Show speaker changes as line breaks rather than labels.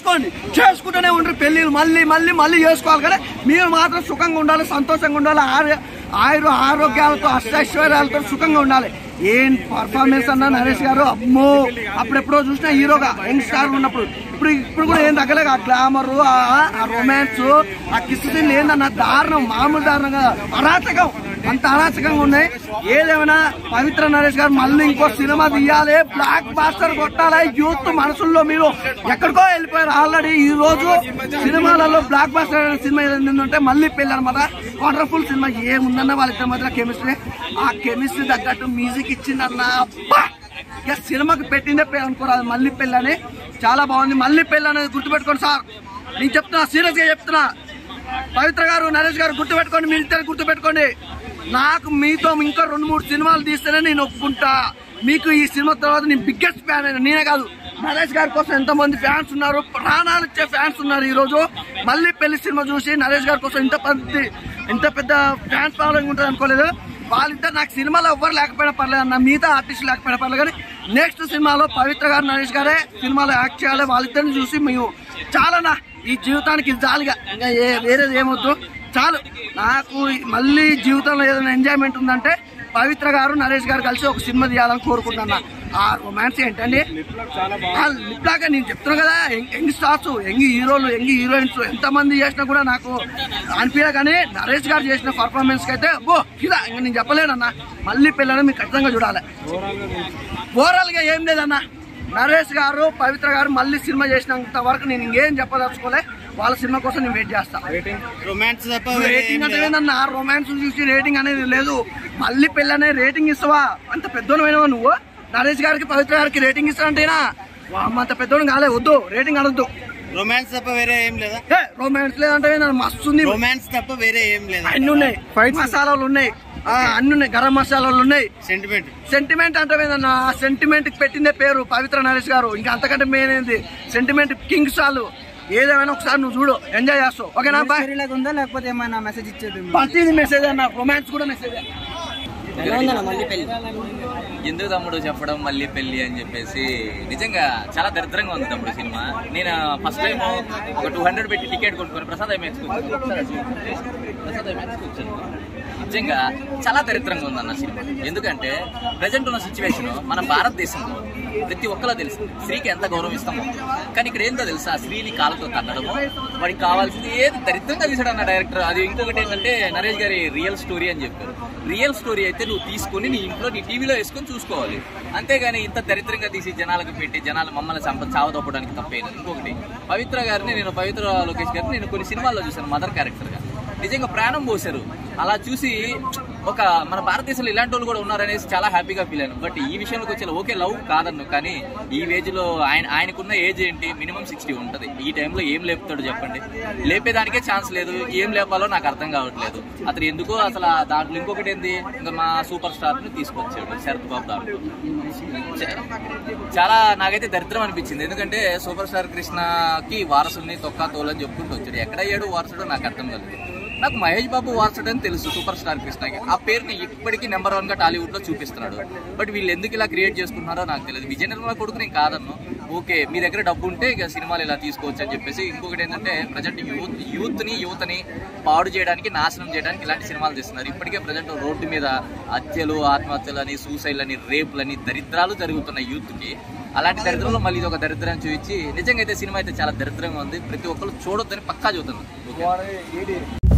చేసుకోండి చేసుకుంటూనే ఉంటారు పెళ్ళిళ్ళు మళ్ళీ మళ్ళీ మళ్ళీ చేసుకోవాలి కానీ మీరు మాత్రం సుఖంగా ఉండాలి సంతోషంగా ఉండాలి ఆరు ఆయుర ఆరోగ్యాలతో అష్టైశ్వర్యాలతో సుఖంగా ఉండాలి ఏం పర్ఫార్మెన్స్ అన్న నరేష్ గారు అమ్మో అప్పుడెప్పుడో చూసిన హీరోగా యంగ్ స్టార్ ఉన్నప్పుడు ఇప్పుడు ఇప్పుడు కూడా ఏం తగ్గలేదు ఆ గ్లామర్ ఆ రొమాన్స్ ఆ కిస్ సీన్లు ఏందన్న దారుణం మామూలు దారుణంగా అరాచకం అంత అరాచకంగా ఉన్నాయి ఏదేమైనా పవిత్ర నరేష్ గారు మళ్ళీ ఇంకో సినిమా తీయాలి బ్లాక్ బాస్టర్ కొట్టాలి యూత్ మనసుల్లో మీరు ఎక్కడికో వెళ్ళిపోయారు ఆల్రెడీ ఈ రోజు సినిమాలలో బ్లాక్ బాస్టర్ అనే సినిమా ఏంటంటే మళ్ళీ పెళ్ళి అనమాట వండర్ఫుల్ సినిమా ఏముందన్న వాళ్ళిద్దరి మధ్య కెమిస్ట్రీ ఆ కెమిస్ట్రీ తగ్గట్టు మ్యూజిక్ ఇచ్చిందన్న అబ్బా ఇక సినిమాకి పెట్టిందే పేరు అనుకోరాదు మళ్ళీ పెళ్ళి అని చాలా బాగుంది మళ్ళీ పెళ్ళి అనేది గుర్తుపెట్టుకోండి సార్ నేను చెప్తున్నా సీరియస్ గా చెప్తున్నా పవిత్ర గారు నరేష్ గారు గుర్తుపెట్టుకోండి మీ ఇద్దరు గుర్తుపెట్టుకోండి నాకు మీతో ఇంకా రెండు మూడు సినిమాలు తీస్తేనే నేను ఒప్పుకుంటా మీకు ఈ సినిమా తర్వాత నేను బిగ్గెస్ట్ ఫ్యాన్ అయినా నేనే కాదు నరేష్ గారి కోసం ఎంతో మంది ఫ్యాన్స్ ఉన్నారు ప్రాణాలు ఇచ్చే ఫ్యాన్స్ ఉన్నారు ఈ రోజు మళ్ళీ పెళ్లి సినిమా చూసి నరేష్ గారి కోసం ఇంత పెద్ద ఇంత పెద్ద ఫ్యాన్స్ ఫాలోయింగ్ ఉంటుంది అనుకోలేదు వాళ్ళిద్దరు నాకు సినిమాలో ఎవ్వరు లేకపోయినా పర్లేదు అన్న మిగతా ఆర్టిస్ట్ లేకపోయినా పర్లేదు కానీ నెక్స్ట్ సినిమాలో పవిత్ర గారు నరేష్ గారే సినిమాలో యాక్ట్ చేయాలి వాళ్ళిద్దరిని చూసి మేము చాలా నా ఈ జీవితానికి ఇది చాలుగా ఇంకా ఏ వేరేది ఏమొద్దు చాలు నాకు మళ్ళీ జీవితంలో ఏదైనా ఎంజాయ్మెంట్ ఉందంటే పవిత్ర గారు నరేష్ గారు కలిసి ఒక సినిమా తీయాలని కోరుకుంటున్నా ఆ రొమాన్స్ ఏంటండి లిప్లాగా నేను చెప్తున్నా కదా యంగ్- యంగ్ స్టార్స్ యంగ్ హీరోలు యంగ్ హీరోయిన్స్ ఎంతమంది చేసినా కూడా నాకు అనిపించలే కానీ నరేష్ గారు చేసిన పర్ఫార్మెన్స్ కి అయితే బో ఇలా ఇంకా నేను చెప్పలేనన్నా మళ్ళీ పిల్లలు మీకు ఖచ్చితంగా చూడాలి ఓవరాల్ గా ఏం లేదన్నా నరేష్ గారు పవిత్ర గారు మళ్ళీ సినిమా చేసినంత వరకు నేను ఇంకేం చెప్పదలుచుకోలే వాళ్ళ సినిమా కోసం నేను వెయిట్ చేస్తా
రొమాన్స్ తప్ప వేరే ఏం
రేటింగ్ అంటే
లేదా?
ఏందన్నా రొమాన్స్ చూసి రేటింగ్ అనేది లేదు మళ్ళీ పెళ్ళి అనే రేటింగ్ ఇస్తావా అంత పెద్దోనమైనవా నువ్వు నరేష్ గారికి పవిత్ర గారికి రేటింగ్ ఇస్తా అంటేనా వామ్మ, అంత పెద్దోడు కాలే వద్దు రేటింగ్ అనొద్దు
రొమాన్స్ తప్ప వేరే ఏం లేదా
ఏ రొమాన్స్ లేదంటే ఏందన్నా, మస్తు ఉంది
రొమాన్స్ తప్ప వేరే ఏం లేదా
అన్ని ఉన్నాయి మసాలాలు ఉన్నాయి ఆ, అన్ని ఉన్నాయి గరం మసాలాలు ఉన్నాయి
సెంటిమెంట్
సెంటిమెంట్ అంటే ఏందన్నా సెంటిమెంట్ కి పెట్టిందే పేరు పవిత్ర నరేష్ గారు ఇంకా అంతకంటే మెయిన్ ఏంది సెంటిమెంట్ కింగ్ సాలు ఏదేమైనా ఒకసారి నువ్వు చూడు ఎంజాయ్ చేస్తావు ఓకేనా బాయ్
లాగా ఉందా లేకపోతే ఏమైనా మెసేజ్ ఇచ్చేది
ప్రతిది మెసేజ్ అన్న రొమాన్స్ కూడా మెసేజ్
ఎందుకు తమ్ముడు చెప్పడం మళ్ళీ పెళ్లి అని చెప్పేసి నిజంగా చాలా దరిద్రంగా ఉంది తమ్ముడు సినిమా నేను ఫస్ట్ టైం ఒక టూ హండ్రెడ్ పెట్టి టికెట్ కొనుక్కొని ప్రసాద్ ఐమాక్స్ ప్రసాద్ ఐమాక్స్ వచ్చాను నిజంగా చాలా దరిద్రంగా ఉంది అన్న సినిమా ఎందుకంటే ప్రజెంట్ ఉన్న సిచ్యువేషన్ మన భారతదేశంలో ప్రతి ఒక్కలా తెలుసు స్త్రీకి ఎంత గౌరవం ఇస్తామో కానీ ఇక్కడ ఏంటో తెలుసా స్త్రీని కాళ్ళతో తన్నడము వాడికి కావాల్సింది ఏది దరిద్రంగా తీసాడు అన్న డైరెక్టర్ అది ఇంకొకటి ఏంటంటే నరేష్ గారి రియల్ స్టోరీ అని చెప్పారు రియల్ స్టోరీ అయితే నువ్వు తీసుకొని నీ ఇంట్లో నీ టీవీలో వేసుకొని చూసుకోవాలి అంతేగాని ఇంత దరిద్రంగా తీసి జనాలకు పెట్టి జనాలు మమ్మల్ని సంప చావదొప్పడానికి తప్పేది ఇంకొకటి పవిత్ర గారిని నేను పవిత్ర లోకేష్ గారిని నేను కొన్ని సినిమాల్లో చూశాను మదర్ క్యారెక్టర్గా నిజంగా ప్రాణం పోశారు అలా చూసి ఒక మన భారతదేశంలో ఇలాంటి వాళ్ళు కూడా ఉన్నారనేసి చాలా హ్యాపీగా ఫీల్ అయ్యాను బట్ ఈ విషయంలోకి వచ్చే ఓకే లవ్ కాదన్ను కానీ ఈ ఏజ్ లో ఆయన ఆయనకున్న ఏజ్ ఏంటి మినిమం సిక్స్టీ ఉంటది ఈ టైంలో ఏం లేపుతాడు చెప్పండి లేపేదానికే ఛాన్స్ లేదు ఏం లేపాలో నాకు అర్థం కావట్లేదు అతను ఎందుకో అసలు ఆ దాంట్లో ఇంకొకటి ఏంది ఇంకా మా సూపర్ స్టార్ ని తీసుకొచ్చాడు శరత్ బాబు దాంట్లో చ- చాలా నాకైతే దరిద్రం అనిపించింది ఎందుకంటే సూపర్ స్టార్ కృష్ణకి వారసుని తొక్క తోలని చెప్పుకుంటూ వచ్చాడు ఎక్కడ అయ్యాడు వారసుడు నాకు అర్థం కాలేదు నాకు మహేష్ బాబు వారసుడు అని తెలుసు సూపర్ స్టార్ కృష్ణకి ఆ పేరుని ఇప్పటికీ నెంబర్ వన్ గా టాలీవుడ్ లో చూపిస్తున్నాడు బట్ వీళ్ళు ఎందుకు ఇలా క్రియేట్ చేసుకుంటున్నారో నాకు తెలియదు విజయ నిర్మల కొడుకు నేను కాదన్ను ఓకే మీ దగ్గర డబ్బు ఉంటే ఇక సినిమాలు ఇలా తీసుకోవచ్చు అని చెప్పేసి ఇంకొకటి ఏంటంటే ప్రజెంట్ యూత్ యూత్ ని యువతని పాడు చేయడానికి నాశనం చేయడానికి ఇలాంటి సినిమాలు తీస్తున్నారు ఇప్పటికే ప్రజెంట్ రోడ్డు మీద హత్యలు ఆత్మహత్యలని సూసైడ్లని రేపులని దరిద్రాలు జరుగుతున్నాయి యూత్ కి అలాంటి దరిద్రంలో మళ్ళీ ఇది ఒక దరిద్రం చూపించి నిజంగా అయితే సినిమా అయితే చాలా దరిద్రంగా ఉంది ప్రతి ఒక్కరు చూడొద్దని పక్కా చూస్తుంది ఓకే